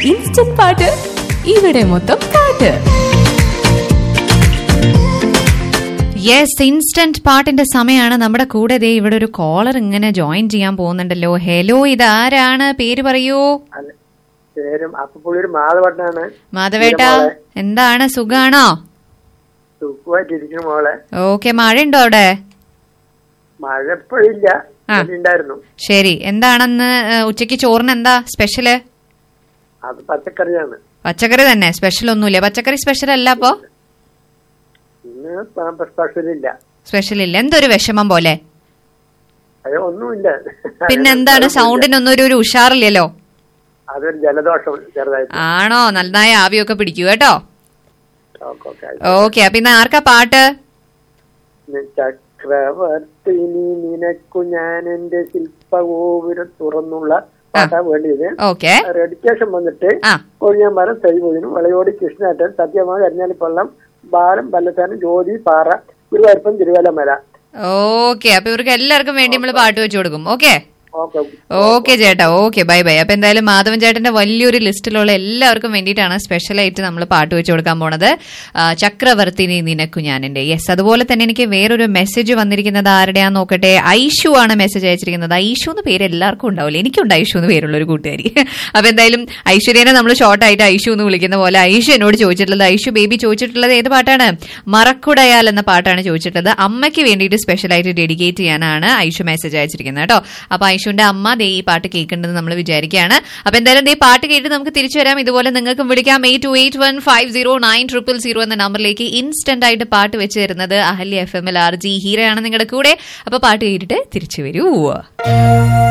Instant പാട്ട് ഇവിടെ മൊത്തം പാട്ട് യെസ് ഇൻസ്റ്റന്റ് പാട്ടിന്റെ സമയമാണ് നമ്മുടെ കൂടെ ദേ ഇവിടെ ഒരു കോളർ ഇങ്ങനെ ജോയിൻ ചെയ്യാൻ പോകുന്നുണ്ടല്ലോ ഹലോ ഇതാരാണ് പേര് പറയൂ അല്ല, പേരും അപ്പൊ പുള്ളി ഒരു മാധവട്ടനാണ് മാധവേട്ട മോളെ. എന്താണ് സുഖാണോ സുഖമായിട്ടിരിക്കുന്നു മോളെ ഓക്കെ മഴയുണ്ടോ അവിടെ മഴ ഇപ്പോഴില്ല ആ. ഉണ്ടായിരുന്നു ശരി എന്താണെന്ന് ഏ, ഉച്ചയ്ക്ക് ചോറിന് എന്താ സ്പെഷ്യല് അത് പച്ചക്കറിയാണ് പച്ചക്കറി തന്നെ സ്പെഷ്യൽ ഒന്നുമില്ല പച്ചക്കറി സ്പെഷ്യൽ അല്ല അപ്പോ ഇന്ന് പ- സ്പെഷ്യൽ ഇല്ല സ്പെഷ്യൽ ഇല്ല എന്തൊരു വിഷമം പോലെ അത് ഒന്നുമില്ല പിന്നെ എന്താണ് സൗണ്ടിനൊന്നും ഒരു ഒരു ഉഷാറില്ലല്ലോ അതൊരു ജലദോഷം ചെറുതായിട്ട് ആണോ നന്നായി ആവിയൊക്കെ പിടിക്കൂ കേട്ടോ ഓക്കെ, ഓക്കെ. ഓക്കെ അപ്പൊ ഇന്ന് ആർക്കാ പാട്ട് ചക്രവർത്തിനി നിനക്കു ഞാൻ എന്റെ ശില്പഗോപുരം തുറന്നുള്ള പാട്ടാ വേണ്ടിയത് ഓക്കെ റെഡിക്കേഷൻ വന്നിട്ട് ആ കൊഴിഞ്ഞാമ്പരം തൈപോതിനും വളയോടി കൃഷ്ണാട്ടൻ സത്യമായ അരിഞ്ഞാലിപ്പള്ളം ബാലം പല്ലത്താനം ജ്യോതി പാറ ഗുരുവായൂരപ്പൻ തിരുവല്ലമല ഓക്കെ അപ്പൊ ഇവർക്ക് എല്ലാവർക്കും വേണ്ടി നമ്മൾ പാട്ട് വെച്ചു കൊടുക്കും ഓക്കെ ഓക്കെ ഓക്കെ ചേട്ടാ ഓക്കെ ബൈ ബൈ അപ്പൊ എന്തായാലും മാധവൻ ചേട്ടന്റെ വലിയൊരു ലിസ്റ്റിലുള്ള എല്ലാവർക്കും വേണ്ടിയിട്ടാണ് സ്പെഷ്യലായിട്ട് നമ്മൾ പാട്ട് വെച്ചു കൊടുക്കാൻ പോണത് ആ, ചക്രവർത്തിനി നിനക്കു ഞാൻ എന്റെ യെസ് അതുപോലെ തന്നെ എനിക്ക് വേറൊരു മെസ്സേജ് വന്നിരിക്കുന്നത് ആരുടെയാന്ന് നോക്കട്ടെ ഐഷു ആണ് മെസ്സേജ് അയച്ചിരിക്കുന്നത് ഐഷു എന്ന് പേര് എല്ലാവർക്കും ഉണ്ടാവില്ല എനിക്കുണ്ട് ഐഷു എന്ന് പേരുള്ള ഒരു കൂട്ടുകാരി അപ്പൊ എന്തായാലും ഐശ്വര്യനെ നമ്മൾ ഷോർട്ടായിട്ട് ഐഷു എന്ന് വിളിക്കുന്ന പോലെ ഐഷു എന്നോട് ചോദിച്ചിട്ടുള്ളത് ഐഷു ബേബി ചോദിച്ചിട്ടുള്ളത് ഏത് പാട്ടാണ് മറക്കുടയാൽ എന്ന പാട്ടാണ് ചോദിച്ചിട്ടുള്ളത് അമ്മയ്ക്ക് വേണ്ടിയിട്ട് സ്പെഷ്യലായിട്ട് ഡെഡിക്കേറ്റ് ചെയ്യാനാണ് ഐഷു മെസ്സേജ് അയച്ചിരിക്കുന്നത് കേട്ടോ അപ്പൊ ഐഷുവിന്റെ അമ്മ ദേ ഈ പാട്ട് കേൾക്കേണ്ടത് നമ്മൾ വിചാരിക്കുകയാണ് അപ്പൊ എന്തായാലും ദേ പാട്ട് കേട്ട് നമുക്ക് തിരിച്ചു വരാം ഇതുപോലെ നിങ്ങൾക്കും വിളിക്കാം eight two eight one five zero nine triple zero എന്ന നമ്പറിലേക്ക് ഇൻസ്റ്റന്റ് ആയിട്ട് പാട്ട് വെച്ച് തരുന്നത് Ahalya F M L R J ഹീറയാണ് നിങ്ങളുടെ കൂടെ അപ്പൊ പാട്ട് കേട്ടിട്ട് തിരിച്ചു വരൂ